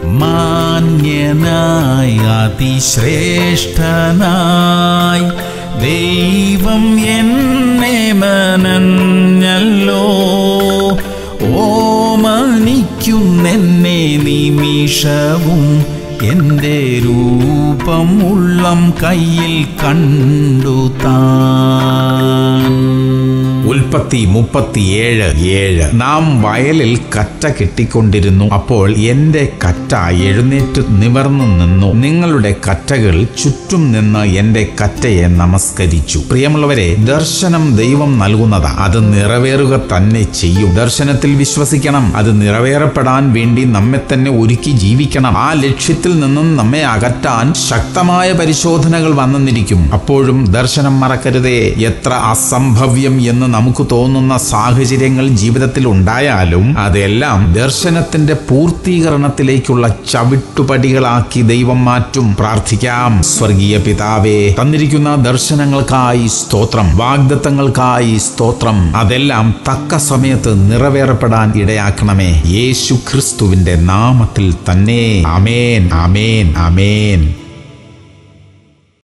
മാന്യനായി അതിശ്രേഷ്ഠനായി ദൈവം എന്നെ മനഞ്ഞല്ലോ ഓമനിക്കുന്നെന്നെ നിമിഷവും എൻ്റെ രൂപം ഉള്ളം കയ്യിൽ കണ്ടു താൻ ഉൽപ്പത്തി മുപ്പത്തിയേഴ് ഏഴ് നാം വയലിൽ കറ്റ കെട്ടിക്കൊണ്ടിരുന്നു അപ്പോൾ എന്റെ കറ്റ എഴുന്നേറ്റ് നിവർന്നു നിന്നു നിങ്ങളുടെ കറ്റകൾ ചുറ്റും നിന്ന് എന്റെ കറ്റയെ നമസ്കരിച്ചു പ്രിയമുള്ളവരെ ദർശനം ദൈവം നൽകുന്നതാ അത് നിറവേറുക തന്നെ ചെയ്യും ദർശനത്തിൽ വിശ്വസിക്കണം അത് നിറവേറപ്പെടാൻ വേണ്ടി നമ്മെ തന്നെ ഒരുക്കി ജീവിക്കണം ആ ലക്ഷ്യത്തിൽ നിന്നും നമ്മെ അകറ്റാൻ ശക്തമായ പരിശോധനകൾ വന്നെന്നിരിക്കും അപ്പോഴും ദർശനം മറക്കരുതേ എത്ര അസംഭവ്യം എന്ന് നമുക്ക് തോന്നുന്ന സാഹചര്യങ്ങൾ ജീവിതത്തിൽ ഉണ്ടായാലും അതെല്ലാം ദർശനത്തിന്റെ പൂർത്തീകരണത്തിലേക്കുള്ള ചവിട്ടുപടികളാക്കി ദൈവം മാറ്റും പ്രാർത്ഥിക്കാം സ്വർഗീയ പിതാവേ തന്നിരിക്കുന്ന ദർശനങ്ങൾക്കായി സ്തോത്രം വാഗ്ദത്തങ്ങൾക്കായി സ്തോത്രം അതെല്ലാം തക്ക സമയത്ത് നിറവേറപ്പെടാൻ ഇടയാക്കണമേ യേശു ക്രിസ്തുവിന്റെ നാമത്തിൽ തന്നെ അമേൻ അമേൻ അമേൻ